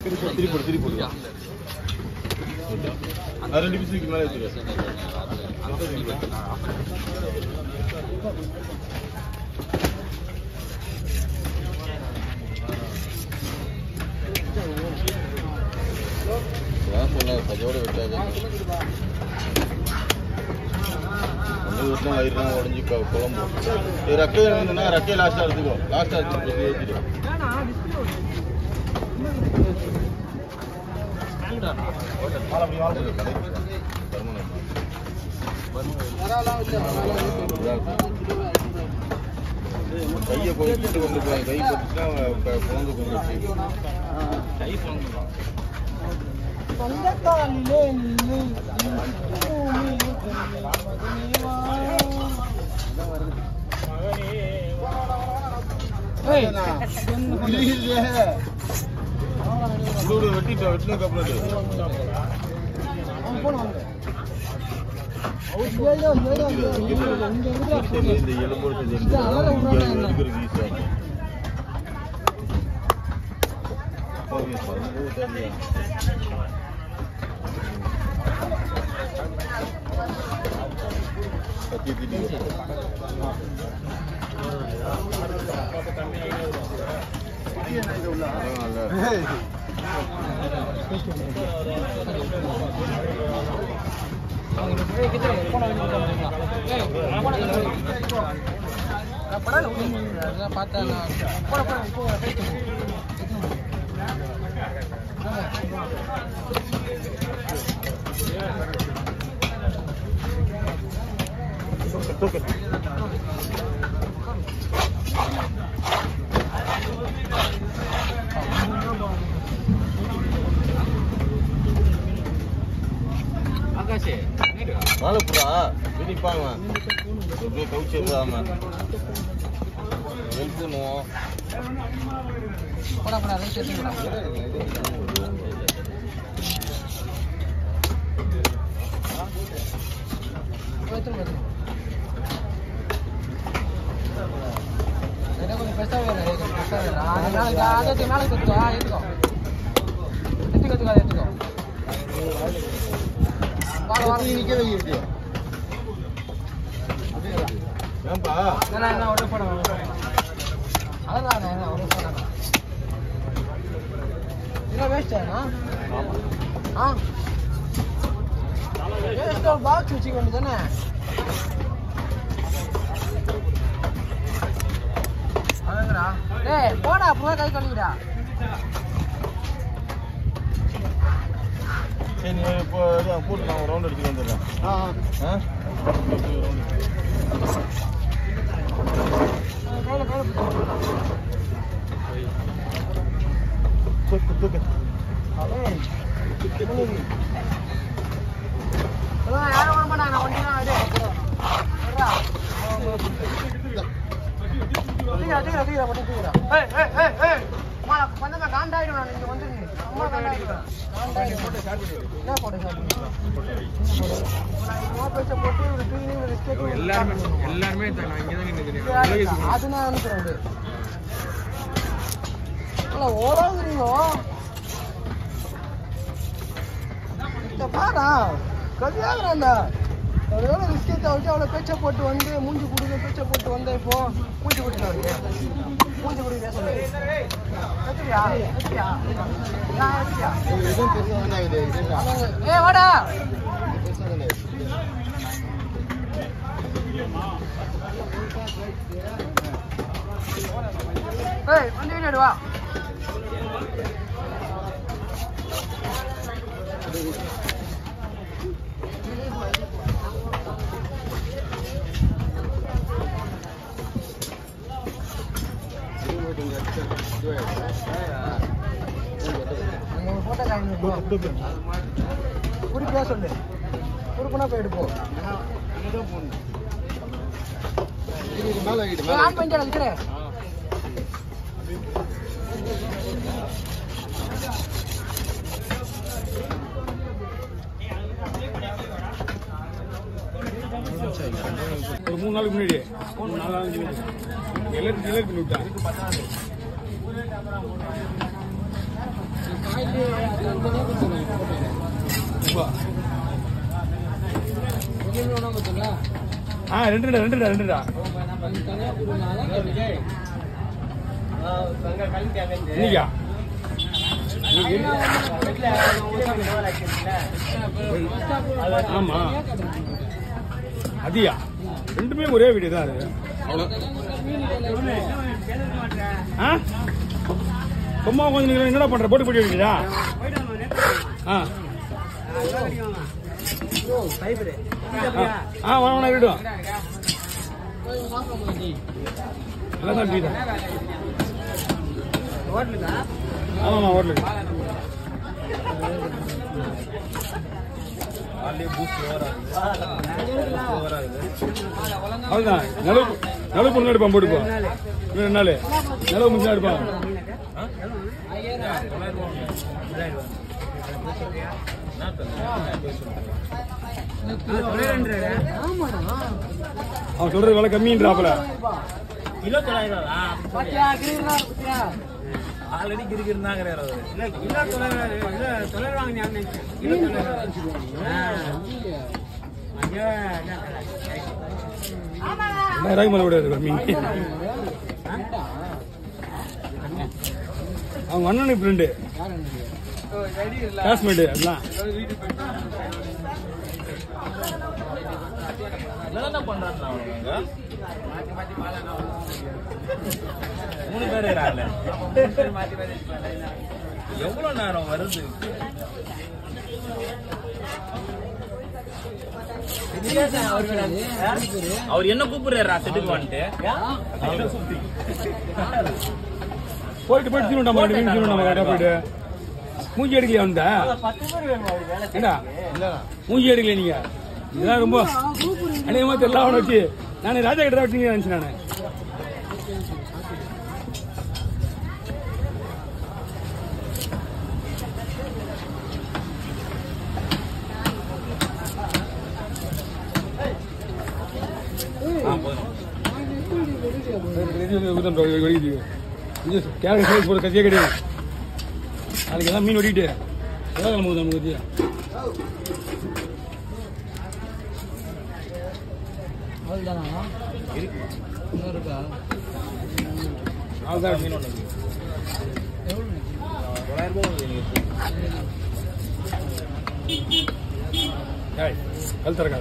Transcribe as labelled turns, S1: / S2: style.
S1: திருப்பி போடு திருப்பி போடு அது ரெண்டு பீஸுக்கு மேலே வச்சுக்க அதான் சொன்னேன் கையோட வெட்டாது ஒன்று வெட்டினா வயிறுலாம் உடஞ்சி குழம்பு இது ரெக்கை வேணும்னா ரெக்கையை லாஸ்ட்டாக எடுத்துக்கோ லாஸ்ட்டாக எடுத்து ஏற்றிடு கையை கொஞ்சம் கிட்ட கொண்டு போய் கை பட்டுச்சுன்னா குழந்தை கொஞ்சம் கை குழந்தைதான் விடு வெட்டிட்டோம் வெட்டினதுக்கு அப்புறம் எடு. சரி, இந்த எலும்போடு செஞ்சு இங்க எடுக்கிறதுக்கு ஈஸியா இருக்கும். ஓகே, பறந்து தள்ளியா. கத்தி தீட்டி. ஆ, நல்லா இருக்கு. தூக்கு. வாழைப்புறா பிடிப்பாங்க அப்படியே கவுச்சு விடாம ஹெல்ப் பண்ணுவோம் ஏன்பா
S2: பாக்ஸ் வச்சுக்க வேண்டியதானே அதுங்கடா டேய் போடா அப்புறம் கை கழுவிடா
S1: சரி நீ இப்போ இதான் போட்டு நான் ஒரு ரவுண்ட் அடிச்சுட்டு வந்துடுறேன் ஆ ஒரு round.
S2: கையில கையில
S1: தூக்கு தூக்கு
S2: அதான் யாரும் வர மாட்டாங்க நான் வண்டி தான் இது வர்றா. தூக்கிடா, தூக்கிடா, தூக்கிடா, மட்டும் தூக்கிடா. ஏய், ஏய், ஏய், ஏய். அம்மா, நான் வந்தா காண்டாயிடும் நான் இங்க வந்துருங்க. அம்மா காண்டாயிடுவேன். காண்டாயிடும். என்ன போட்டு சாப்பிடுங்க? நான் இவங்க பேச்ச போட்டு ஒரு cleaning, ஒரு escape, ஒரு
S3: எல்லாருமே
S2: start பண்ணுவோம்.
S3: எல்லாருமே தான் நான் இங்கே தான் நின்றுக்கிறேன்
S2: அது நான் அனுப்புறேன் இல்ல ஓடாதுறீங்க இந்த பாரா கல்யாணம்டா ஒருவேளை பிஸ்கெட்டை வச்சு அவ்வளோ பேச்சை போட்டு வந்து மூஞ்சி குடுக்க பேச்சை போட்டு வந்த இப்போ மூஞ்சி குடிக்கணும் அவருக்கு மூஞ்சி குடிக்க சொல்லு வச்சுக்கியா வச்சுக்கியா நான் வச்சுக்கியா
S1: எதுவும் பெருசாக தானே ஆகுது இதுதான்.
S2: அதாங்க. ஏய் வாடா
S1: பெருசாக தானே ஆகுது.
S2: ஏய் வந்து வீடு வா அங்க ஒரு போட்டோ காமிங்க
S1: தூக்கு, தூக்கு.
S2: குறிப்பியா சொல்லு குறிப்புனா போயிட்டு போ
S1: இது இது மேலே ஆகிடு
S2: ஏய்,
S1: மேலே
S2: ஆன் பண்ணிட்டு இருக்கிறேன்
S3: ஒரு மூணு நாளுக்கு முன்னாடி மூணு நாலு அஞ்சு எல்லாரும் டெலிவரி பண்ணி விட்டேன் இப்போ. ஆ ரெண்டுடா ரெண்டுடா ரெண்டுடா இன்னைக்கா ஆமா அதியா ரெண்டுமே ஒரே வீடியோ தான் அது ஆ சும்மா கொஞ்சம் நீங்க என்னடா பண்ற போட்டு போட்டு வைக்கிறீங்களா ஆ ஆ ஆ வாங்க விடும் எல்லாம் தான் டீ தான் ஆமாம்மா ஹோட்டலுக்கு அதுதான் நிலவு நிலவு பொண்ணு எடுப்பான் போட்டுப்போம் இன்னும் ரெண்டு நாள் நிலவு முடிஞ்சா எடுப்பான் அவன் சொல்றது விலை கம்மின்றாப்புல
S4: கிலோ தொள்ளாயிரம்
S2: பாத்தியா கிரீனா பாத்தியா
S4: ஆல்ரெடி கிருக்கு இருந்தாங்க கிலோ தொள்ளாயிரம் கிலோ தொள்ளாயிரம் வாங்க ஞாபகம் நினைச்சேன். கிலோ தொள்ளாயிரம் ஐயோ
S3: ரெண்டாயிரம் மேலே விடாது ஒரு மீன் அவங்க அண்ணனுக்கு ஃப்ரெண்டு கிளாஸ்மேட்டு அதெல்லாம்
S4: என்ன பண்றாங்க அவங்க மூணு பேர் இருக்காங்கல்ல எவ்வளவு நேரம் வருது அவர் என்ன கூப்பிடுறாரு செட்டுக்கு வந்துட்டு
S3: போயிட்டு போயிட்டு தீவிரம் நம்ம மீன் தீவிரம் நம்ம கரெக்டாக போயிட்டு மூஞ்சி எடுக்கலையா வந்த ஏண்டா மூஞ்சி எடுக்கல நீங்க இதெல்லாம் ரொம்ப அநேகமா தெரியல அவனை வச்சு நான் ராஜா கிட்ட தான் வச்சுங்க நினைச்சேன் நான் கேரட் சைஸ் போட கத்தியே கிடையாது அதுக்கு எல்லாம் மீன் வெட்டிட்டு செவ்வாய்க்கிழமை ஊதம் நமக்கு கத்தியா
S2: அவ்வளவுதானா இன்னும் இருக்கா
S3: அதுதான்
S4: மீன் ஒண்ணு
S2: எவ்வளவு
S4: தொள்ளாயிரம் ரூபாய் வருது எனக்கு.
S3: ஏய் கல் திறக்காது